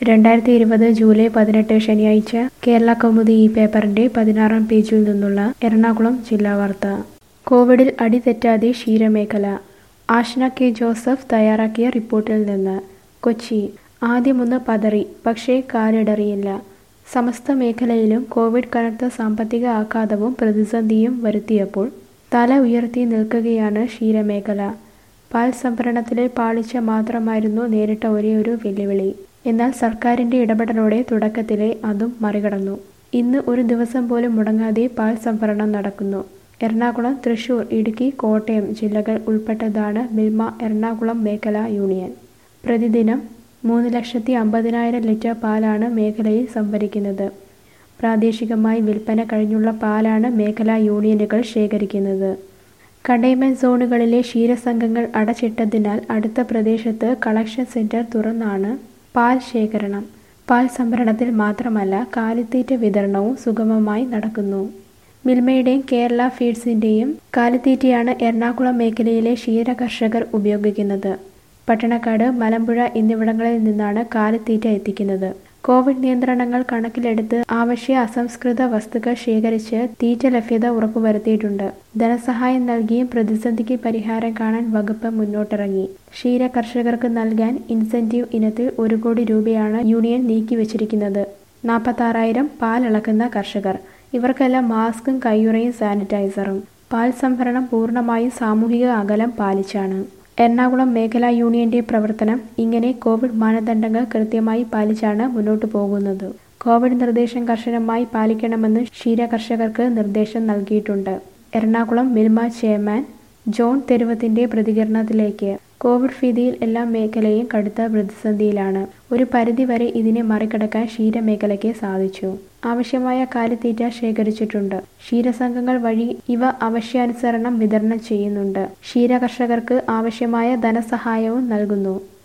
രണ്ടായിരത്തി ഇരുപത് ജൂലൈ പതിനെട്ട് ശനിയാഴ്ച കേരള കൗമുദി ഈ പേപ്പറിന്റെ പതിനാറാം പേജിൽ നിന്നുള്ള എറണാകുളം ജില്ലാ വാർത്ത കോവിഡിൽ അടിതെറ്റാതെ ക്ഷീരമേഖല ആഷ്ന കെ ജോസഫ് തയ്യാറാക്കിയ റിപ്പോർട്ടിൽ നിന്ന് കൊച്ചി ആദ്യമൊന്ന് പതറി പക്ഷേ കാലിടറിയില്ല സമസ്ത മേഖലയിലും കോവിഡ് കനത്ത സാമ്പത്തിക ആഘാതവും പ്രതിസന്ധിയും വരുത്തിയപ്പോൾ തല ഉയർത്തി നിൽക്കുകയാണ് ക്ഷീരമേഖല പാൽ സംഭരണത്തിലെ പാളിച്ച മാത്രമായിരുന്നു നേരിട്ട ഒരേയൊരു വെല്ലുവിളി എന്നാൽ സർക്കാരിന്റെ ഇടപെടലോടെ തുടക്കത്തിലെ അതും മറികടന്നു ഇന്ന് ഒരു ദിവസം പോലും മുടങ്ങാതെ പാൽ സംഭരണം നടക്കുന്നു എറണാകുളം തൃശൂർ ഇടുക്കി കോട്ടയം ജില്ലകൾ ഉൾപ്പെട്ടതാണ് മിൽമ എറണാകുളം മേഖലാ യൂണിയൻ പ്രതിദിനം മൂന്ന് ലക്ഷത്തി അമ്പതിനായിരം ലിറ്റർ പാലാണ് മേഖലയിൽ സംഭരിക്കുന്നത് പ്രാദേശികമായി വിൽപ്പന കഴിഞ്ഞുള്ള പാലാണ് മേഖലാ യൂണിയനുകൾ ശേഖരിക്കുന്നത് കണ്ടെയ്ൻമെന്റ് സോണുകളിലെ ക്ഷീരസംഘങ്ങൾ അടച്ചിട്ടതിനാൽ അടുത്ത പ്രദേശത്ത് കളക്ഷൻ സെന്റർ തുറന്നാണ് പാൽ ശേഖരണം പാൽ സംഭരണത്തിൽ മാത്രമല്ല കാലിത്തീറ്റ വിതരണവും സുഗമമായി നടക്കുന്നു മിൽമയുടെയും കേരള ഫീഡ്സിന്റെയും കാലിത്തീറ്റയാണ് എറണാകുളം മേഖലയിലെ ക്ഷീര കർഷകർ ഉപയോഗിക്കുന്നത് പട്ടണക്കാട് മലമ്പുഴ എന്നിവിടങ്ങളിൽ നിന്നാണ് കാലിത്തീറ്റ എത്തിക്കുന്നത് കോവിഡ് നിയന്ത്രണങ്ങൾ കണക്കിലെടുത്ത് ആവശ്യ അസംസ്കൃത വസ്തുക്കൾ ശേഖരിച്ച് തീറ്റ ലഭ്യത ഉറപ്പുവരുത്തിയിട്ടുണ്ട് ധനസഹായം നൽകിയും പ്രതിസന്ധിക്ക് പരിഹാരം കാണാൻ വകുപ്പ് മുന്നോട്ടിറങ്ങി ക്ഷീര കർഷകർക്ക് നൽകാൻ ഇൻസെന്റീവ് ഇനത്തിൽ ഒരു കോടി രൂപയാണ് യൂണിയൻ നീക്കിവച്ചിരിക്കുന്നത് നാൽപ്പത്താറായിരം പാലളക്കുന്ന കർഷകർ ഇവർക്കെല്ലാം മാസ്കും കയ്യുറയും സാനിറ്റൈസറും പാൽ സംഭരണം പൂർണ്ണമായും സാമൂഹിക അകലം പാലിച്ചാണ് എറണാകുളം മേഖലാ യൂണിയന്റെ പ്രവർത്തനം ഇങ്ങനെ കോവിഡ് മാനദണ്ഡങ്ങൾ കൃത്യമായി പാലിച്ചാണ് മുന്നോട്ടു പോകുന്നത് കോവിഡ് നിർദ്ദേശം കർശനമായി പാലിക്കണമെന്ന് ക്ഷീര കർഷകർക്ക് നിർദ്ദേശം നൽകിയിട്ടുണ്ട് എറണാകുളം മിൽമ ചെയർമാൻ ജോൺ തെരുവത്തിന്റെ പ്രതികരണത്തിലേക്ക് കോവിഡ് ഭീതിയിൽ എല്ലാ മേഖലയും കടുത്ത പ്രതിസന്ധിയിലാണ് ഒരു പരിധിവരെ ഇതിനെ മറികടക്കാൻ ക്ഷീരമേഖലയ്ക്ക് സാധിച്ചു ആവശ്യമായ കാലിത്തീറ്റ ശേഖരിച്ചിട്ടുണ്ട് ക്ഷീരസംഘങ്ങൾ വഴി ഇവ ആവശ്യാനുസരണം വിതരണം ചെയ്യുന്നുണ്ട് ക്ഷീര കർഷകർക്ക് ആവശ്യമായ ധനസഹായവും നൽകുന്നു